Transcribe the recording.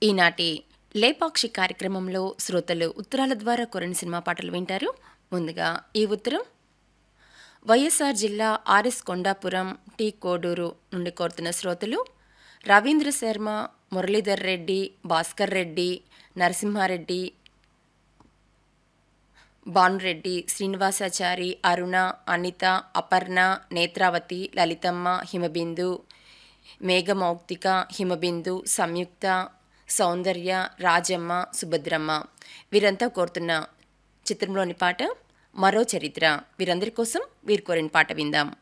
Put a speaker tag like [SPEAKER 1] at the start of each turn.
[SPEAKER 1] ఈనాటి లేపాక్షి కార్యక్రమంలో శ్రోతలు ఉత్తరాల ద్వారా కొరని సినిమా పాటలు వింటారు ముందుగా ఈ ఉత్తరం వైఎస్ఆర్ జిల్లా ఆర్ఎస్ కొండాపురం టి కోడూరు నుండి కోరుతున్న శ్రోతలు రవీంద్ర శర్మ మురళీధర్ రెడ్డి భాస్కర్ రెడ్డి నరసింహారెడ్డి భానురెడ్డి శ్రీనివాసాచారి అరుణ అనిత అపర్ణ నేత్రావతి లలితమ్మ హిమబిందు మేఘమౌక్తిక హిమబిందు సంయుక్త సౌందర్య రాజమ్మ సుభద్రమ్మ వీరంతా కోరుతున్న చిత్రంలోని పాట మరో చరిత్ర వీరందరి కోసం వీరు కోరిన పాట విందాం